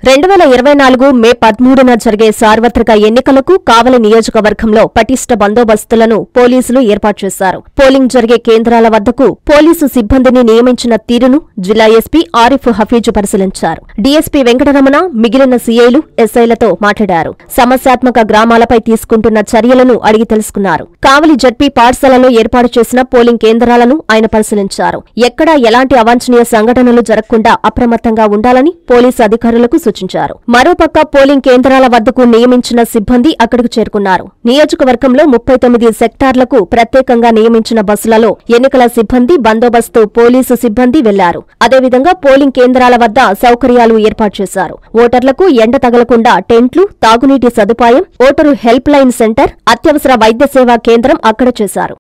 రెండు వేల ఇరవై నాలుగు మే పదమూడున జరిగే సార్వత్రిక ఎన్నికలకు కావలి నియోజకవర్గంలో పటిష్ట బందోబస్తులను పోలీసులు ఏర్పాటు చేశారు పోలింగ్ జరిగే కేంద్రాల వద్దకు పోలీసు సిబ్బందిని నియమించిన తీరును జిల్లా ఎస్పీ ఆరిఫ్ హఫీజు పరిశీలించారు డీఎస్పీ వెంకటరమణ మిగిలిన సీఐలు ఎస్ఐలతో మాట్లాడారు సమస్యాత్మక గ్రామాలపై తీసుకుంటున్న చర్యలను అడిగి తెలుసుకున్నారు కావలి జడ్పీ పాఠశాలలో ఏర్పాటు చేసిన పోలింగ్ కేంద్రాలను ఆయన పరిశీలించారు ఎక్కడా ఎలాంటి అవాంఛనీయ సంఘటనలు జరగకుండా అప్రమత్తంగా ఉండాలని పోలీసు అధికారులకు సూచించారు మరోపక్క పోలింగ్ కేంద్రాల వద్దకు నియమించిన సిబ్బంది అక్కడికి చేరుకున్నారు నియోజకవర్గంలో ముప్పై తొమ్మిది సెక్టార్లకు ప్రత్యేకంగా నియమించిన బస్సులలో ఎన్నికల సిబ్బంది బందోబస్తు పోలీసు సిబ్బంది వెళ్లారు అదేవిధంగా పోలింగ్ కేంద్రాల వద్ద సౌకర్యాలు ఏర్పాటు చేశారు ఓటర్లకు ఎండ తగలకుండా టెంట్లు తాగునీటి సదుపాయం ఓటరు హెల్ప్ లైన్ సెంటర్ అత్యవసర వైద్య సేవా కేంద్రం అక్కడ చేశారు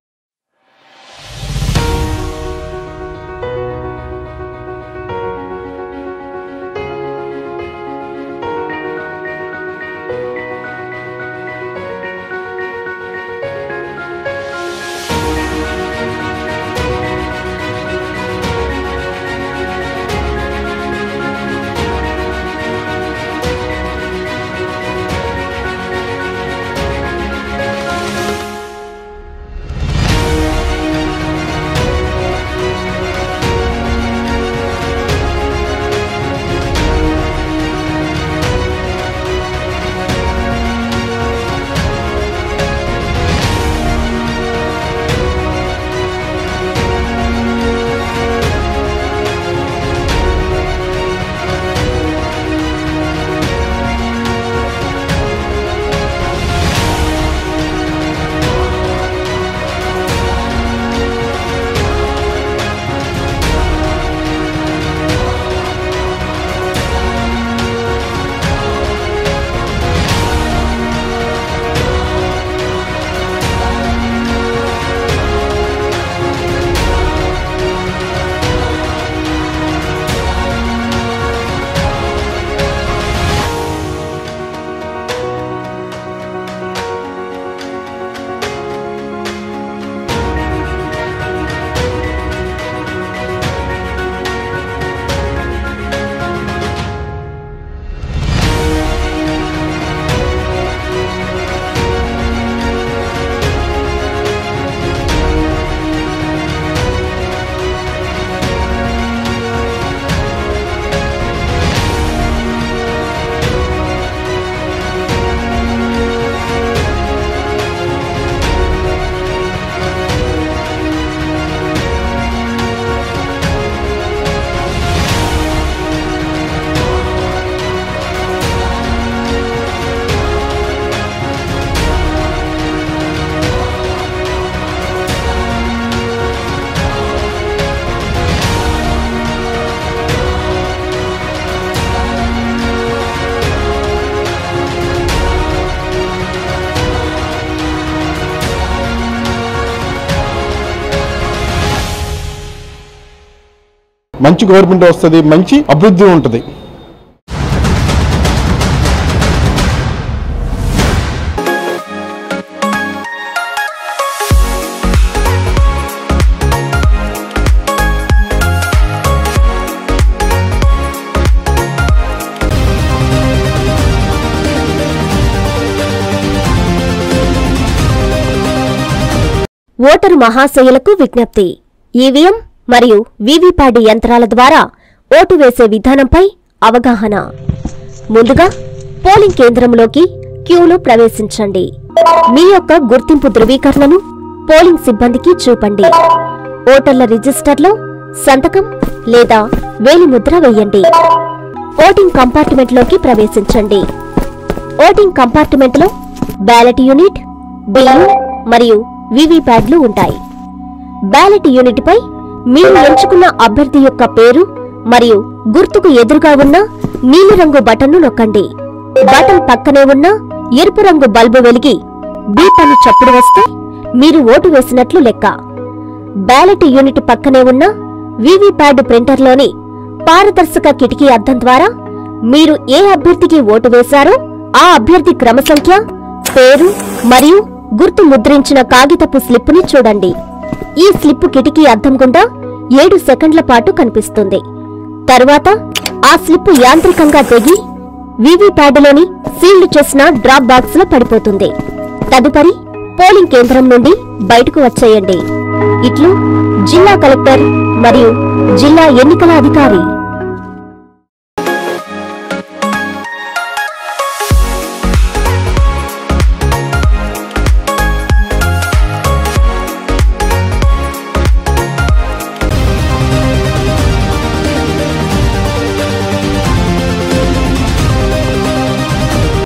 మంచి గవర్నమెంట్ వస్తుంది మంచి అభివృద్ధి ఉంటుంది ఓటరు మహాశయులకు విజ్ఞప్తి ఈవీఎం మరియు వీవీప్యాడ్ యంత్రాల ద్వారా ఓటు వేసే విధానంపై అవగాహన ముందుగా పోలింగ్ కేంద్రంలోకి క్యూలో ప్రవేశించండి మీ యొక్క గుర్తింపు ధృవీకరణను పోలింగ్ సిబ్బందికి చూపండి ఓటర్ల రిజిస్టర్లో సంతకం లేదా వేలిముద్ర వేయండి ఓటింగ్ కంపార్ట్మెంట్లోకి ప్రవేశించండి ఓటింగ్ కంపార్ట్మెంట్లో బ్యాలెట్ యూనిట్ బిల్లు మరియు వీవీప్యాడ్లు ఉంటాయి బ్యాలెట్ యూనిట్ పై మీరు ఎంచుకున్న అభ్యర్థి యొక్క పేరు మరియు గుర్తుకు ఎదురుగా ఉన్న నీలిరంగు బటన్ను నొక్కండి బటన్ పక్కనే ఉన్న ఎరుపు రంగు బల్బు వెలిగి బీప్ అని చప్పుడు వస్తే మీరు ఓటు వేసినట్లు లెక్క బ్యాలెట్ యూనిట్ పక్కనే ఉన్న వీవీప్యాడ్ ప్రింటర్లోని పారదర్శక కిటికీ అద్దం ద్వారా మీరు ఏ అభ్యర్థికి ఓటు వేశారో ఆ అభ్యర్థి క్రమ సంఖ్య పేరు మరియు గుర్తు ముద్రించిన కాగితపు స్లిప్పుని చూడండి ఈ స్లిప్ కిటికీ అద్దం గుండా ఏడు సెకండ్ల పాటు కనిపిస్తుంది తరువాత ఆ స్లిప్ యాంత్రికంగా తెగి వీవీప్యాడ్లోని సీల్డ్ చేసిన డ్రాప్ బాక్స్ లో పడిపోతుంది తదుపరి పోలింగ్ కేంద్రం నుండి బయటకు వచ్చేయండి ఇట్లు జిల్లా కలెక్టర్ మరియు జిల్లా ఎన్నికల అధికారి